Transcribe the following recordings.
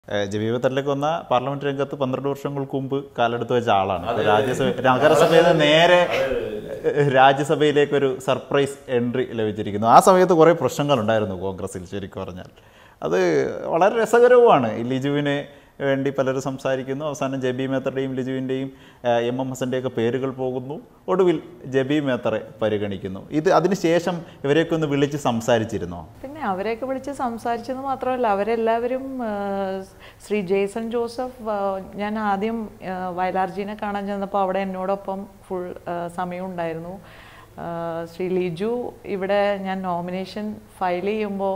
ജബീബത്തലിലേക്ക് വന്ന പാർലമെന്റ് രംഗത്ത് പന്ത്രണ്ട് വർഷങ്ങൾക്ക് മുമ്പ് കാലെടുത്ത് വെച്ച ആളാണ് ഇപ്പൊ രാജ്യസഭ നഗരസഭയിൽ നിന്ന് നേരെ രാജ്യസഭയിലേക്ക് ഒരു സർപ്രൈസ് എൻട്രി ലഭിച്ചിരിക്കുന്നു ആ സമയത്ത് കുറേ പ്രശ്നങ്ങളുണ്ടായിരുന്നു കോൺഗ്രസിൽ ശരിക്കും പറഞ്ഞാൽ അത് വളരെ രസകരവുമാണ് ഈ ലിജുവിനെ വേണ്ടി പലരും സംസാരിക്കുന്നു അവസാനം ജബി മേത്തറുടെയും ലിജുവിൻ്റെയും എം എം ഹസൻ്റെയൊക്കെ പേരുകൾ പോകുന്നു ഒടുവിൽ ജബി മേത്തറെ പരിഗണിക്കുന്നു ഇത് അതിനുശേഷം ഇവരെയൊക്കെ ഒന്ന് വിളിച്ച് സംസാരിച്ചിരുന്നോ പിന്നെ അവരെയൊക്കെ വിളിച്ച് സംസാരിച്ചത് മാത്രമല്ല അവരെല്ലാവരും ആ, ശ്രീ ജേസൺ ജോസഫ് ആ, ഞാൻ ആദ്യം ആ, വയലാർജീനെ കാണാൻ ചെന്നപ്പോൾ അവിടെ എന്നോടൊപ്പം ഫുൾ സമയം ഉണ്ടായിരുന്നു ആ, ശ്രീ ലിജു ഇവിടെ ഞാൻ നോമിനേഷൻ ഫയൽ ചെയ്യുമ്പോൾ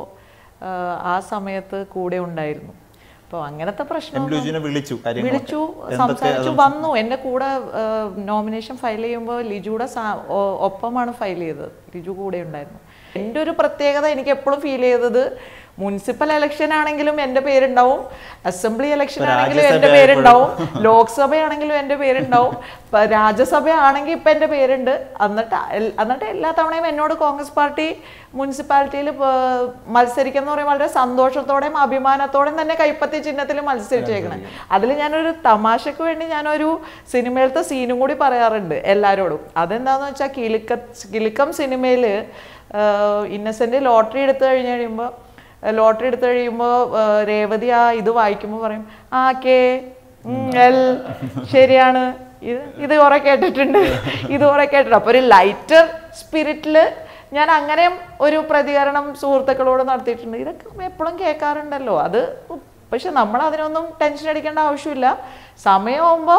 ആ സമയത്ത് കൂടെ ഉണ്ടായിരുന്നു അപ്പോൾ അങ്ങനത്തെ എം പ്രശ്നം ലുജിനെ വിളിച്ചു കാര്യങ്ങൾ വിളിച്ചു സംസാരിച്ചു വന്നു എൻ്റെ കൂടെ നോമിനേഷൻ ഫയൽ ചെയ്യുമ്പോൾ ലിജുയുടെ സാ- ഒ- ഒപ്പമാണ് ഫയൽ ചെയ്തത് ലിജു കൂടെ ഉണ്ടായിരുന്നു എൻ്റെ ഒരു പ്രത്യേകത എനിക്ക് എപ്പോഴും ഫീൽ ചെയ്തത് മുനിസിപ്പൽ ഇലക്ഷൻ ആണെങ്കിലും എൻ്റെ പേരുണ്ടാവും അസംബ്ലി ഇലക്ഷൻ ആണെങ്കിലും എൻ്റെ പേരുണ്ടാവും ലോക്സഭയാണെങ്കിലും എൻ്റെ പേരുണ്ടാവും ഇപ്പൊ രാജ്യസഭ ആണെങ്കിൽ ഇപ്പം എൻ്റെ പേരുണ്ട് എന്നിട്ട് എൽ- എന്നിട്ട് എല്ലാ തവണയും എന്നോട് കോൺഗ്രസ് പാർട്ടി മുനിസിപ്പാലിറ്റിയിൽ മത്സരിക്കുന്ന പറയുമ്പോൾ വളരെ സന്തോഷത്തോടെയും അഭിമാനത്തോടെയും തന്നെ കൈപ്പത്തി ചിഹ്നത്തിൽ മത്സരിച്ചേക്കണം അതിൽ ഞാനൊരു തമാശക്ക് വേണ്ടി ഞാനൊരു സിനിമയിലത്തെ സീനും കൂടി പറയാറുണ്ട് എല്ലാവരോടും അതെന്താന്ന് വെച്ചാൽ കിലുക്ക കിലുക്കം സിനിമയിൽ ഇന്നസെന്റ് ലോട്ടറി എടുത്തു കഴിഞ്ഞ് കഴിയുമ്പോൾ ലോട്ടറി എടുത്തു കഴിയുമ്പോൾ രേവതി ആ ഇത് വായിക്കുമ്പോൾ പറയും ആ കെ ഉം, എൽ ശരിയാണ് ഇത് ഇത് കുറെ കേട്ടിട്ടുണ്ട് ഇത് കുറെ കേട്ടിട്ടുണ്ട് അപ്പൊ ഒരു ലൈറ്റർ സ്പിരിറ്റിൽ ഞാൻ അങ്ങനെയും ഒരു പ്രതികരണം സുഹൃത്തുക്കളോട് നടത്തിയിട്ടുണ്ട് ഇതൊക്കെ എപ്പോഴും കേൾക്കാറുണ്ടല്ലോ അത് പക്ഷെ നമ്മൾ അതിനൊന്നും ടെൻഷൻ അടിക്കേണ്ട ആവശ്യമില്ല സമയമാകുമ്പോൾ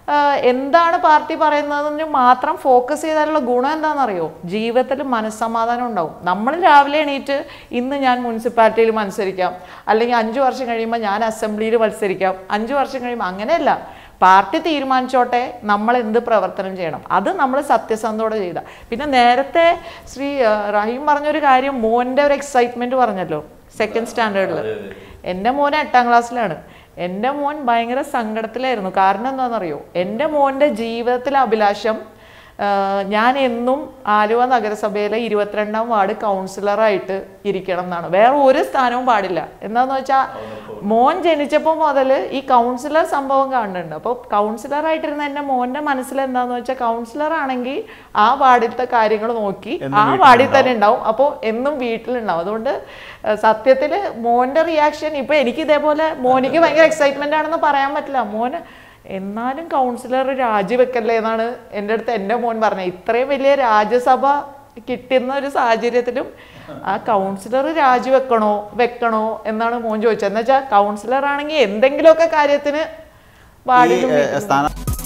എന്താണ് പാർട്ടി പറയുന്നതിന് മാത്രം ഫോക്കസ് ചെയ്താലുള്ള ഗുണം എന്താണെന്നറിയോ ജീവിതത്തിൽ മനസ്സമാധാനം ഉണ്ടാവും നമ്മൾ രാവിലെ എണീറ്റ് ഇന്ന് ഞാൻ മുനിസിപ്പാലിറ്റിയിൽ മത്സരിക്കാം അല്ലെങ്കിൽ അഞ്ച് വർഷം കഴിയുമ്പോൾ ഞാൻ അസംബ്ലിയിൽ മത്സരിക്കാം അഞ്ച് വർഷം കഴിയുമ്പോൾ അങ്ങനെയല്ല പാർട്ടി തീരുമാനിച്ചോട്ടെ നമ്മൾ എന്ത് പ്രവർത്തനം ചെയ്യണം അത് നമ്മൾ സത്യസന്ധോടെ ചെയ്ത പിന്നെ നേരത്തെ ശ്രീ ആ, റഹീം പറഞ്ഞൊരു കാര്യം മോൻ്റെ ഒരു എക്സൈറ്റ്മെന്റ് പറഞ്ഞല്ലോ സെക്കൻഡ് സ്റ്റാൻഡേർഡിൽ എൻ്റെ മോൻ എട്ടാം ക്ലാസ്സിലാണ് എൻ്റെ മോൻ ഭയങ്കര സങ്കടത്തിലായിരുന്നു കാരണം എന്താണെന്നറിയോ എൻ്റെ മോൻ്റെ ജീവിതത്തിലെ അഭിലാഷം ആ, ഞാൻ എന്നും ആലുവ നഗരസഭയിലെ ഇരുപത്തിരണ്ടാം വാർഡ് കൗൺസിലറായിട്ട് ഇരിക്കണം എന്നാണ് വേറെ ഒരു സ്ഥാനവും പാടില്ല എന്താന്ന് വെച്ചാൽ മോൻ ജനിച്ചപ്പോൾ മുതൽ ഈ കൗൺസിലർ സംഭവം കാണുന്നുണ്ട് അപ്പോൾ കൗൺസിലറായിട്ടിരുന്ന എൻ്റെ മോൻ്റെ മനസ്സിൽ എന്താന്ന് വെച്ചാൽ കൗൺസിലർ ആണെങ്കിൽ ആ വാർഡിലത്തെ കാര്യങ്ങൾ നോക്കി ആ വാർഡിൽ തന്നെ ഉണ്ടാവും അപ്പോൾ എന്നും വീട്ടിലുണ്ടാവും അതുകൊണ്ട് സത്യത്തിൽ മോൻ്റെ റിയാക്ഷൻ ഇപ്പൊ എനിക്ക് ഇതേപോലെ മോനിക്ക് ഭയങ്കര എക്സൈറ്റ്മെന്റ് ആണെന്ന് പറയാൻ പറ്റില്ല മോന് എന്നാലും കൗൺസിലർ രാജിവെക്കല്ലേ എന്നാണ് എൻ്റെ അടുത്ത് എൻ്റെ മോൻ പറഞ്ഞത് ഇത്രയും വലിയ രാജ്യസഭ കിട്ടുന്ന ഒരു സാഹചര്യത്തിലും ആ കൗൺസിലർ രാജിവെക്കണോ വെക്കണോ എന്നാണ് മോൻ ചോദിച്ചത് എന്ന് വെച്ചാൽ കൗൺസിലർ ആണെങ്കിൽ എന്തെങ്കിലുമൊക്കെ കാര്യത്തിന് ഈ വാർഡിലും ഏഹ്, സ്ഥാന